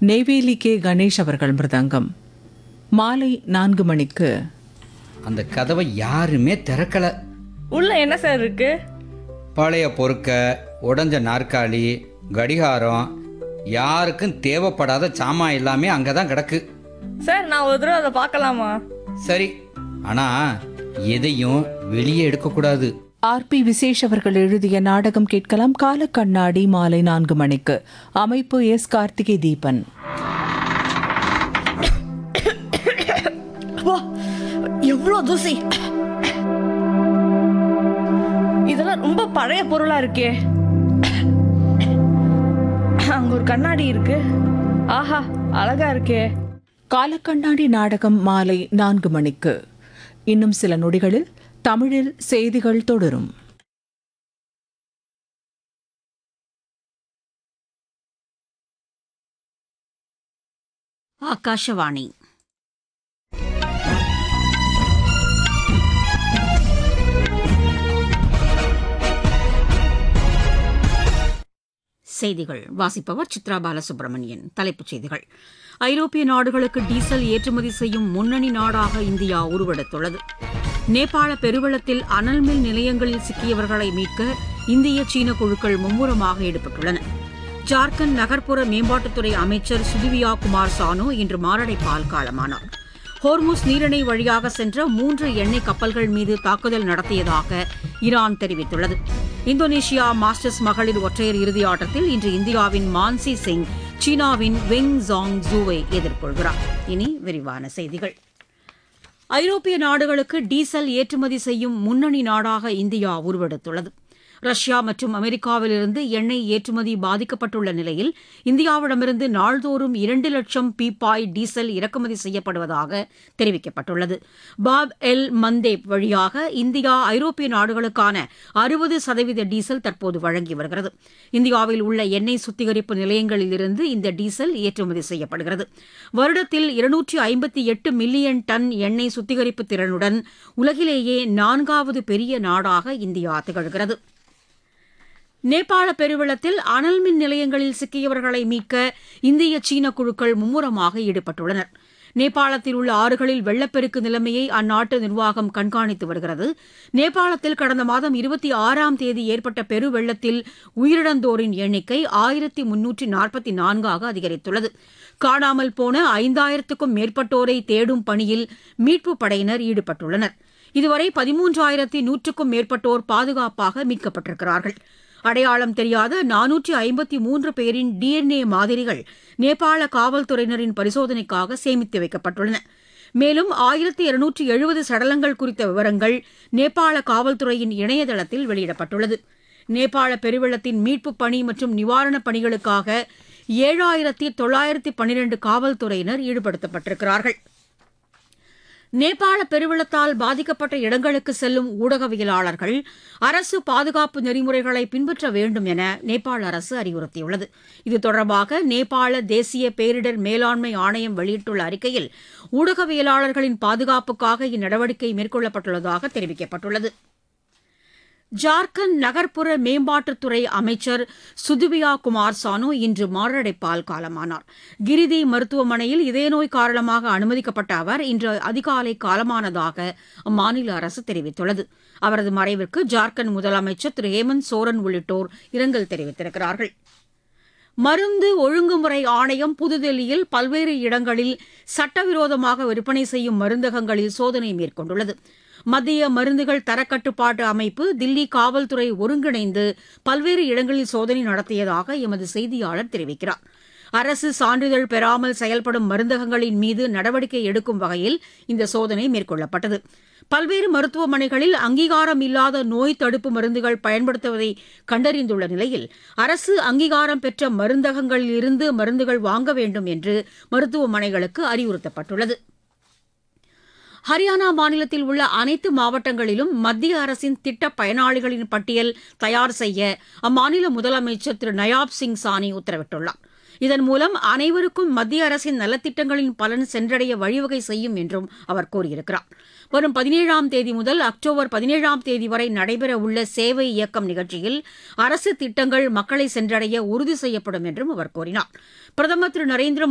Neyveli K Ganesh அவர்கள் மிருதங்கம் மாலை நான்கு மணிக்கு அந்த கதவை யாருமே திறக்கல உள்ள என்ன சார் இருக்கு பழைய பொறுக்க உடஞ்ச நாற்காலி கடிகாரம் யாருக்கும் தேவைப்படாத சாமான் எல்லாமே அங்கே தான் கிடக்கு சார் நான் ஒரு தடவை அதை பார்க்கலாமா சரி ஆனால் எதையும் வெளியே எடுக்கக்கூடாது ஆர் பி விசேஷ் அவர்கள் எழுதிய நாடகம் கேட்கலாம் கால கண்ணாடி மாலை நான்கு மணிக்கு அமைப்பு எஸ் கார்த்திகை தீபன் வா எவ்வளோ தூசி இதெல்லாம் ரொம்ப பழைய பொருளா இருக்கே அங்க ஒரு கண்ணாடி இருக்கு ஆஹா அழகா இருக்கே காலக்கண்ணாடி நாடகம் மாலை நான்கு மணிக்கு இன்னும் சில நொடிகளில் தமிழில் செய்திகள் தொடரும் ಆಕಾಶವಾಣಿ செய்திகள் வாசிப்பவர் சித்ரா பாலசுப்ரமணியன் தலைப்புச் செய்திகள் ஐரோப்பிய நாடுகளுக்கு டீசல் ஏற்றுமதி செய்யும் முன்னணி நாடாக இந்தியா உருவெடுத்துள்ளது நேபாள பெருவெள்ளத்தில் அனல்மில் நிலையங்களில் சிக்கியவர்களை மீட்க இந்திய சீன குழுக்கள் மும்முரமாக ஈடுபட்டுள்ளன ஜார்க்கண்ட் நகர்ப்புற மேம்பாட்டுத்துறை அமைச்சர் சுதிவியா குமார் சானு இன்று மாரடைப்பால் காலமானார் ஹோர்முஸ் நீரிணை வழியாக சென்ற மூன்று எண்ணெய் கப்பல்கள் மீது தாக்குதல் நடத்தியதாக ஈரான் தெரிவித்துள்ளது இந்தோனேஷியா மாஸ்டர்ஸ் மகளிர் ஒற்றையர் இறுதி ஆட்டத்தில் இன்று இந்தியாவின் மான்சி சிங் சீனாவின் வெங் ஜாங் ஜூவை எதிர்கொள்கிறார் இனி விரிவான செய்திகள் ஐரோப்பிய நாடுகளுக்கு டீசல் ஏற்றுமதி செய்யும் முன்னணி நாடாக இந்தியா உருவெடுத்துள்ளது ரஷ்யா மற்றும் அமெரிக்காவிலிருந்து எண்ணெய் ஏற்றுமதி பாதிக்கப்பட்டுள்ள நிலையில் இந்தியாவிடமிருந்து நாள்தோறும் இரண்டு லட்சம் பீப்பாய் டீசல் இறக்குமதி செய்யப்படுவதாக தெரிவிக்கப்பட்டுள்ளது பாப் எல் மந்தேப் வழியாக இந்தியா ஐரோப்பிய நாடுகளுக்கான அறுபது சதவீத டீசல் தற்போது வழங்கி வருகிறது இந்தியாவில் உள்ள எண்ணெய் சுத்திகரிப்பு நிலையங்களிலிருந்து இந்த டீசல் ஏற்றுமதி செய்யப்படுகிறது வருடத்தில் இருநூற்றி ஐம்பத்தி எட்டு மில்லியன் டன் எண்ணெய் சுத்திகரிப்பு திறனுடன் உலகிலேயே நான்காவது பெரிய நாடாக இந்தியா திகழ்கிறது நேபாள பெருவெள்ளத்தில் அனல் மின் நிலையங்களில் சிக்கியவர்களை மீட்க இந்திய சீன குழுக்கள் மும்முரமாக ஈடுபட்டுள்ளனர் நேபாளத்தில் உள்ள ஆறுகளில் வெள்ளப்பெருக்கு நிலைமையை அந்நாட்டு நிர்வாகம் கண்காணித்து வருகிறது நேபாளத்தில் கடந்த மாதம் இருபத்தி ஆறாம் தேதி ஏற்பட்ட பெருவெள்ளத்தில் உயிரிழந்தோரின் எண்ணிக்கை ஆயிரத்தி முன்னூற்றி நாற்பத்தி நான்காக அதிகரித்துள்ளது காணாமல் போன ஐந்தாயிரத்துக்கும் மேற்பட்டோரை தேடும் பணியில் மீட்புப் படையினர் ஈடுபட்டுள்ளனர் இதுவரை பதிமூன்றாயிரத்தி நூற்றுக்கும் மேற்பட்டோர் பாதுகாப்பாக மீட்கப்பட்டிருக்கிறார்கள் அடையாளம் தெரியாத நானூற்றி ஐம்பத்தி மூன்று பேரின் டிஎன்ஏ மாதிரிகள் நேபாள காவல்துறையினரின் பரிசோதனைக்காக சேமித்து வைக்கப்பட்டுள்ளன மேலும் ஆயிரத்தி இருநூற்றி எழுபது சடலங்கள் குறித்த விவரங்கள் நேபாள காவல்துறையின் இணையதளத்தில் வெளியிடப்பட்டுள்ளது நேபாள பெருவெள்ளத்தின் மீட்புப் பணி மற்றும் நிவாரணப் பணிகளுக்காக ஏழாயிரத்தி தொள்ளாயிரத்தி பன்னிரண்டு காவல்துறையினர் ஈடுபடுத்தப்பட்டிருக்கிறார்கள் நேபாள பெருவெள்ளத்தால் பாதிக்கப்பட்ட இடங்களுக்கு செல்லும் ஊடகவியலாளர்கள் அரசு பாதுகாப்பு நெறிமுறைகளை பின்பற்ற வேண்டும் என நேபாள அரசு அறிவுறுத்தியுள்ளது இது தொடர்பாக நேபாள தேசிய பேரிடர் மேலாண்மை ஆணையம் வெளியிட்டுள்ள அறிக்கையில் ஊடகவியலாளர்களின் பாதுகாப்புக்காக இந்நடவடிக்கை மேற்கொள்ளப்பட்டுள்ளதாக தெரிவிக்கப்பட்டுள்ளது ஜார்க்கண்ட் நகர்ப்புற மேம்பாட்டுத்துறை அமைச்சர் சுதுபியா குமார் சானு இன்று மாரடைப்பால் காலமானார் கிரிதி மருத்துவமனையில் இதயநோய் காரணமாக அனுமதிக்கப்பட்ட அவர் இன்று அதிகாலை காலமானதாக அம்மாநில அரசு தெரிவித்துள்ளது அவரது மறைவிற்கு ஜார்க்கண்ட் முதலமைச்சர் திரு ஹேமந்த் சோரன் உள்ளிட்டோர் இரங்கல் தெரிவித்திருக்கிறார்கள் மருந்து ஒழுங்குமுறை ஆணையம் புதுதில்லியில் பல்வேறு இடங்களில் சட்டவிரோதமாக விற்பனை செய்யும் மருந்தகங்களில் சோதனை மேற்கொண்டுள்ளது மத்திய மருந்துகள் தரக்கட்டுப்பாட்டு அமைப்பு தில்லி காவல்துறை ஒருங்கிணைந்து பல்வேறு இடங்களில் சோதனை நடத்தியதாக எமது செய்தியாளர் தெரிவிக்கிறார் அரசு சான்றிதழ் பெறாமல் செயல்படும் மருந்தகங்களின் மீது நடவடிக்கை எடுக்கும் வகையில் இந்த சோதனை மேற்கொள்ளப்பட்டது பல்வேறு மருத்துவமனைகளில் அங்கீகாரம் இல்லாத நோய் தடுப்பு மருந்துகள் பயன்படுத்துவதை கண்டறிந்துள்ள நிலையில் அரசு அங்கீகாரம் பெற்ற மருந்தகங்களிலிருந்து மருந்துகள் வாங்க வேண்டும் என்று மருத்துவமனைகளுக்கு அறிவுறுத்தப்பட்டுள்ளது ஹரியானா மாநிலத்தில் உள்ள அனைத்து மாவட்டங்களிலும் மத்திய அரசின் திட்ட பயனாளிகளின் பட்டியல் தயார் செய்ய அம்மாநில முதலமைச்சர் திரு நயாப் சிங் சானி உத்தரவிட்டுள்ளார் இதன் மூலம் அனைவருக்கும் மத்திய அரசின் நலத்திட்டங்களின் பலன் சென்றடைய வழிவகை செய்யும் என்றும் அவர் கூறியிருக்கிறார் வரும் பதினேழாம் தேதி முதல் அக்டோபர் பதினேழாம் தேதி வரை நடைபெறவுள்ள சேவை இயக்கம் நிகழ்ச்சியில் அரசு திட்டங்கள் மக்களை சென்றடைய உறுதி செய்யப்படும் என்றும் அவர் கூறினார் பிரதமர் திரு நரேந்திர